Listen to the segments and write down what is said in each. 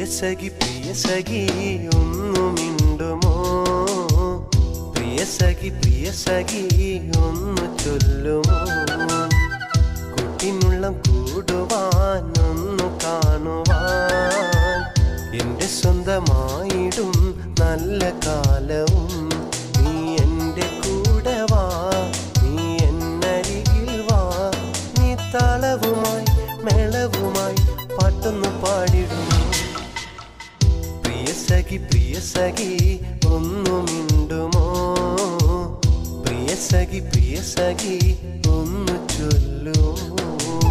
സഖി പ്രിയ സഖി ഒന്നു മിണ്ടുമോ പ്രിയ സഖി പ്രിയ സഖി ഒന്ന് ചൊല്ലുമോ കുട്ടിനുള്ളം കൂടുവാൻ ഒന്നു കാണുവാൻ എന്റെ സ്വന്തമായിടും നല്ല കാലവും നീ എന്റെ കൂടെ വാ നീ എന്നരികിൽ വാ നീ താളവുമായി മേളവുമായി പാട്ടൊന്നു പാടിടുമോ പ്രിയ സഖി പ്രിയ സഖി ഒന്നു മിണ്ടുമോ പ്രിയ സഖി പ്രിയ സഖി ഒന്ന് ചൊല്ലുമോ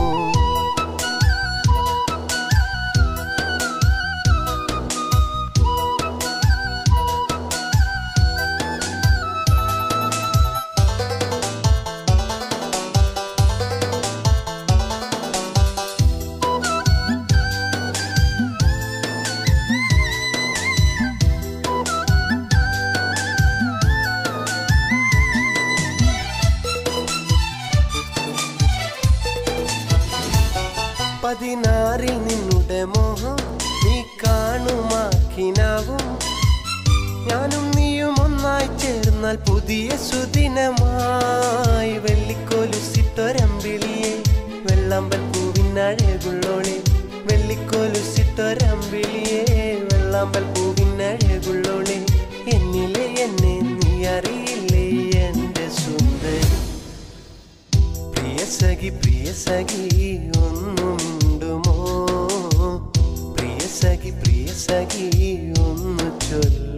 പതിനാറിൽ നിന്നുടെ മോഹം നീ കാണുമാക്കിനാവും ഞാനും നീയും ഒന്നായി ചേർന്നാൽ പുതിയ സുദിനമായി വെള്ളിക്കോലുസിട്ടൊരമ്പിളിയെ വെള്ളമ്പൽ പൂവിനഴകുള്ളോളെ വെള്ളിക്കോലുസിട്ടൊരമ്പിളിയെ വെള്ളാമ്പൽ പൂവിനഴകുള്ളോളെ എന്നിലെ എന്നെ നീ അറിയില്ലേ എന്റെ സുന്ദരി പ്രിയ സഖി പ്രിയ സഖി ഒന്നു മിണ്ടുമോ പ്രിയ സഖി പ്രിയ സഖി ഒന്ന് ചൊല്ലു